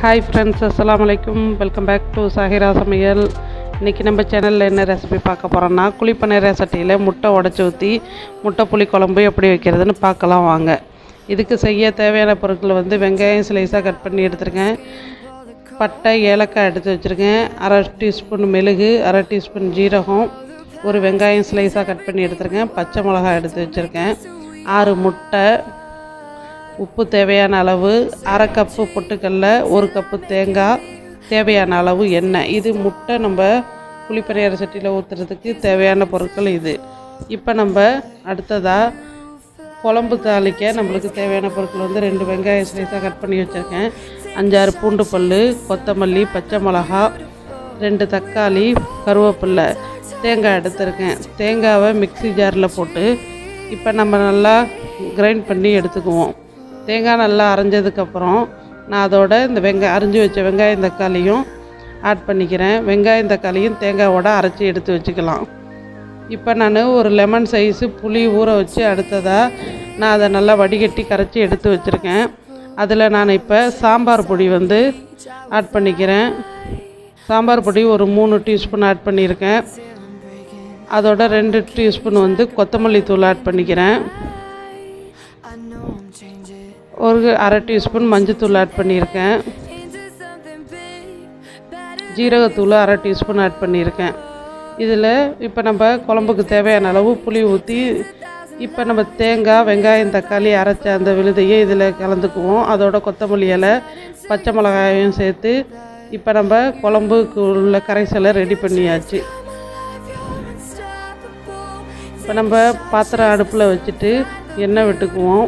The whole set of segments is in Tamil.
ஹாய் ஃப்ரெண்ட்ஸ் அஸ்ஸலாமு அலைக்கும் வெல்கம் பேக் டு சாஹிரா சமையல் இன்றைக்கி நம்ம சேனலில் என்ன ரெசிபி பார்க்க போகிறோன்னா குழிப்பணிற சட்டியில் முட்டை உடச்சி ஊற்றி முட்டை புளி குழம்பு எப்படி வைக்கிறதுன்னு பார்க்கலாம் வாங்க இதுக்கு செய்ய தேவையான பொருட்கள் வந்து வெங்காயம் ஸ்லைஸாக கட் பண்ணி எடுத்துருக்கேன் பட்டை ஏலக்காய் எடுத்து வச்சுருக்கேன் அரை டீஸ்பூன் மெழுகு அரை டீஸ்பூன் ஜீரகம் ஒரு வெங்காயம் ஸ்லைஸாக கட் பண்ணி எடுத்துருக்கேன் பச்சை மிளகாய் எடுத்து வச்சுருக்கேன் ஆறு முட்டை உப்பு தேவையான அளவு அரை கப்பு பொட்டுக்கடல ஒரு கப்பு தேங்காய் தேவையான அளவு எண்ணெய் இது முட்டை நம்ம புளிப்பணியார சட்டியில் ஊற்றுறதுக்கு தேவையான பொருட்கள் இது இப்போ நம்ம அடுத்ததாக குழம்பு தாளிக்க நம்மளுக்கு தேவையான பொருட்கள் வந்து ரெண்டு வெங்காயம் ஸ்லைஸாக கட் பண்ணி வச்சுருக்கேன் அஞ்சாறு பூண்டு பல் கொத்தமல்லி பச்சை மிளகா ரெண்டு தக்காளி கருவேப்பில்லை தேங்காய் எடுத்திருக்கேன் தேங்காவை மிக்ஸி ஜாரில் போட்டு இப்போ நம்ம நல்லா கிரைண்ட் பண்ணி எடுத்துக்குவோம் தேங்காய் நல்லா அரைஞ்சதுக்கப்புறம் நான் அதோட இந்த வெங்காயம் அரிஞ்சு வச்ச வெங்காயம் தக்காளியும் ஆட் பண்ணிக்கிறேன் வெங்காயம் தக்காளியும் தேங்காயோட அரைச்சி எடுத்து வச்சுக்கலாம் இப்போ நான் ஒரு லெமன் சைஸு புளி ஊற வச்சு அடுத்ததாக நான் அதை நல்லா வடிகட்டி கரைச்சி எடுத்து வச்சுருக்கேன் அதில் நான் இப்போ சாம்பார் பொடி வந்து ஆட் பண்ணிக்கிறேன் சாம்பார் பொடி ஒரு மூணு டீஸ்பூன் ஆட் பண்ணியிருக்கேன் அதோட ரெண்டு டீஸ்பூன் வந்து கொத்தமல்லி தூள் ஆட் பண்ணிக்கிறேன் ஒரு அரை டீஸ்பூன் மஞ்சத்தூள் ஆட் பண்ணியிருக்கேன் ஜீரகத்தூள் அரை டீஸ்பூன் ஆட் பண்ணியிருக்கேன் இதில் இப்போ நம்ம குழம்புக்கு தேவையான அளவு புளி ஊற்றி இப்போ நம்ம தேங்காய் வெங்காயம் தக்காளி அரைச்ச அந்த விழுதையை இதில் கலந்துக்குவோம் அதோட கொத்தமல்லி இலை பச்சை மிளகாயும் சேர்த்து இப்போ நம்ம குழம்புக்கு உள்ள கரைசலை ரெடி பண்ணியாச்சு இப்போ நம்ம பாத்திரம் அடுப்பில் வச்சுட்டு எண்ணெய் விட்டுக்குவோம்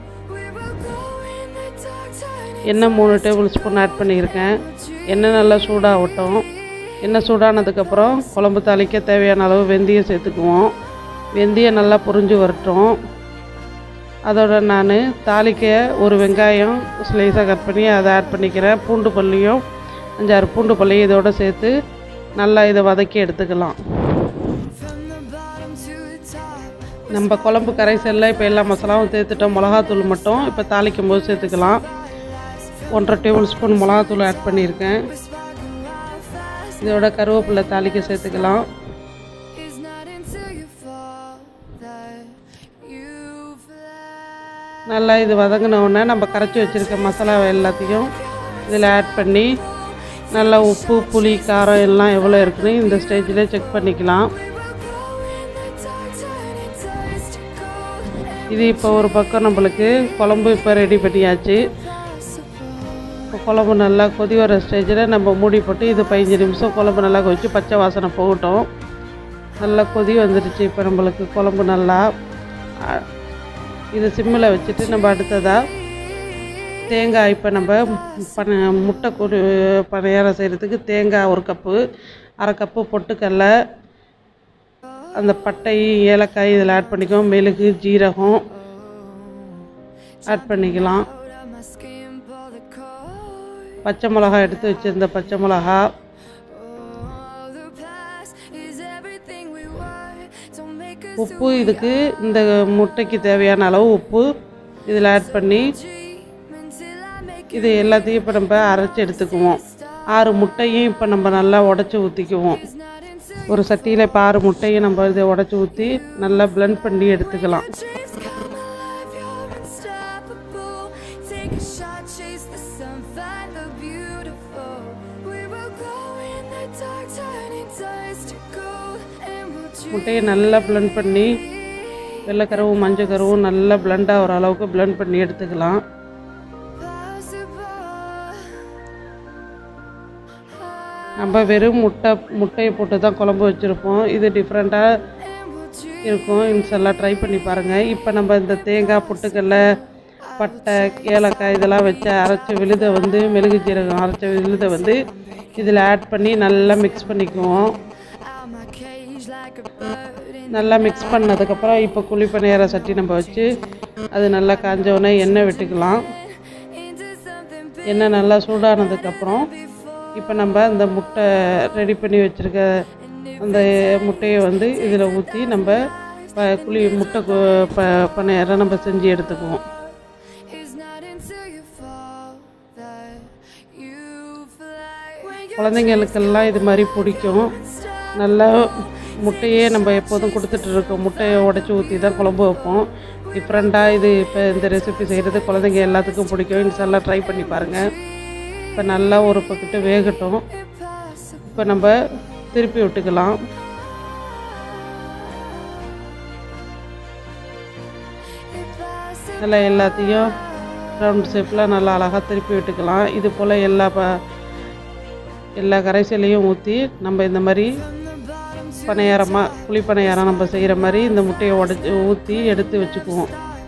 எண்ணெய் மூணு டேபிள் ஸ்பூன் ஆட் பண்ணியிருக்கேன் எண்ணெய் நல்லா சூடாகட்டும் எண்ணெய் சூடானதுக்கப்புறம் குழம்பு தாளிக்க தேவையான அளவு வெந்தயம் சேர்த்துக்குவோம் வெந்தயம் நல்லா புரிஞ்சு வரட்டும் அதோட நான் தாளிக்க ஒரு வெங்காயம் ஸ்லைஸாக கட் பண்ணி அதை ஆட் பண்ணிக்கிறேன் பூண்டு பல்லியும் அஞ்சாறு பூண்டு பல்லியும் இதோட சேர்த்து நல்லா இதை வதக்கி எடுத்துக்கலாம் நம்ம குழம்பு கரைசலில் இப்போ எல்லா மசாலாவும் சேர்த்துட்டோம் மிளகாத்தூள் மட்டும் இப்போ தாளிக்கும் போது சேர்த்துக்கலாம் ஒன்றரை டேபிள் ஸ்பூன் மிளகாத்தூள் ஆட் பண்ணியிருக்கேன் இதோட கருவேப்பிலை தாளிக்க சேர்த்துக்கலாம் நல்லா இது வதங்கினவுடனே நம்ம கரைச்சி வச்சுருக்க மசாலா எல்லாத்தையும் இதில் ஆட் பண்ணி நல்லா உப்பு புளி காரம் எல்லாம் எவ்வளோ இருக்குன்னு இந்த ஸ்டேஜில் செக் பண்ணிக்கலாம் இது இப்போ ஒரு பக்கம் நம்மளுக்கு குழம்பு இப்போ ரெடி பண்ணியாச்சு இப்போ குழம்பு நல்லா கொதி வர ஸ்டேஜில் நம்ம மூடி போட்டு இது பதினஞ்சு நிமிஷம் குழம்பு நல்லா கொதிச்சு பச்சை வாசனை போகட்டும் நல்லா கொதி வந்துடுச்சு இப்போ நம்மளுக்கு குழம்பு நல்லா இது சிம்மில் வச்சுட்டு நம்ம அடுத்ததாக தேங்காய் இப்போ நம்ம பன முட்டை கொடு பணியாரம் செய்கிறதுக்கு தேங்காய் ஒரு கப்பு அரை கப்பு பொட்டுக்கடலை அந்த பட்டை ஏலக்காய் இதில் ஆட் பண்ணிக்குவோம் மெழுகு ஜீரகம் ஆட் பண்ணிக்கலாம் பச்சை மிளகா எடுத்து வச்சுருந்த பச்சை மிளகா உப்பு இதுக்கு இந்த முட்டைக்கு தேவையான அளவு உப்பு இதில் ஆட் பண்ணி இது எல்லாத்தையும் இப்போ நம்ம அரைச்சி எடுத்துக்குவோம் ஆறு முட்டையும் இப்போ நம்ம நல்லா உடச்சி ஊற்றிக்குவோம் ஒரு சட்டியில் இப்போ ஆறு முட்டையும் நம்ம இதை உடச்சி ஊற்றி நல்லா பிளெண்ட் பண்ணி எடுத்துக்கலாம் முட்டையை நல்லா பிளெண்ட் பண்ணி வெள்ளைக்கருவும் மஞ்சள் கருவும் நல்லா பிளெண்ட் ஆகிற அளவுக்கு பிளெண்ட் பண்ணி எடுத்துக்கலாம் நம்ம வெறும் முட்டை முட்டையை போட்டு தான் குழம்பு வச்சுருப்போம் இது டிஃப்ரெண்ட்டாக இருக்கும் இன்ஷெல்லாம் ட்ரை பண்ணி பாருங்கள் இப்போ நம்ம இந்த தேங்காய் பொட்டுக்கடல பட்டை ஏலக்காய் இதெல்லாம் வச்சு அரைச்ச விழுதை வந்து மெழுகு ஜீரகம் அரைச்ச விழுதை வந்து இதில் ஆட் பண்ணி நல்லா மிக்ஸ் பண்ணிக்குவோம் நல்லா மிக்ஸ் பண்ணதுக்கப்புறம் இப்போ குழி பணியார சட்டி நம்ம வச்சு அது நல்லா காஞ்சோடனே எண்ணெய் விட்டுக்கலாம் எண்ணெய் நல்லா சூடானதுக்கப்புறம் இப்போ நம்ம அந்த முட்டை ரெடி பண்ணி வச்சுருக்க அந்த முட்டையை வந்து இதில் ஊற்றி நம்ம ப குழி முட்டை கு- ப பணியாரம் நம்ம செஞ்சு எடுத்துக்குவோம் It's not until you fall that you குழந்தைங்களுக்கெல்லாம் இது மாதிரி பிடிக்கும் நல்லா முட்டையே நம்ம எப்போதும் கொடுத்துட்டு இருக்கோம் முட்டையை உடச்சி ஊற்றி தான் குழம்பு வைப்போம் டிஃப்ரெண்ட்டாக இது இப்போ இந்த ரெசிபி செய்கிறது குழந்தைங்க எல்லாத்துக்கும் பிடிக்கும் இன்ஷால்லாம் ட்ரை பண்ணி பாருங்கள் இப்போ நல்லா ஒரு பக்கத்து வேகட்டும் இப்போ நம்ம திருப்பி விட்டுக்கலாம் நல்லா எல்லாத்தையும் ரவுண்ட் ஷேப்பில் நல்லா அழகாக திருப்பி விட்டுக்கலாம் இது போல் எல்லா ப எல்லா கரைசலையும் ஊற்றி நம்ம இந்த மாதிரி பணியாரமாக புளி பணியாரம் நம்ம செய்கிற மாதிரி இந்த முட்டையை உடச்சி ஊற்றி எடுத்து வச்சுக்குவோம்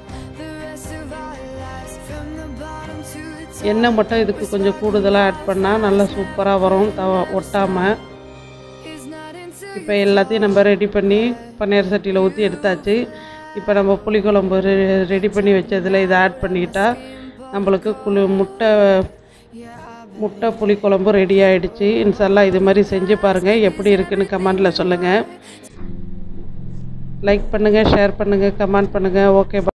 எண்ணெய் மட்டும் இதுக்கு கொஞ்சம் கூடுதலாக ஆட் பண்ணால் நல்லா சூப்பராக வரும் தவ ஒட்டாமல் இப்போ எல்லாத்தையும் நம்ம ரெடி பண்ணி பன்னீர் சட்டியில் ஊற்றி எடுத்தாச்சு இப்போ நம்ம புளிக்குழம்பு ரெ- ரெடி பண்ணி வச்சதில் இதை ஆட் பண்ணிக்கிட்டா நம்மளுக்கு குளி முட்டை முட்டை புளிக்குழம்பு ரெடி ஆயிடுச்சு இன்ஷால்லா இது மாதிரி செஞ்சு பாருங்கள் எப்படி இருக்குன்னு கமெண்டில் சொல்லுங்கள் லைக் பண்ணுங்கள் ஷேர் பண்ணுங்கள் கமெண்ட் பண்ணுங்கள் ஓகே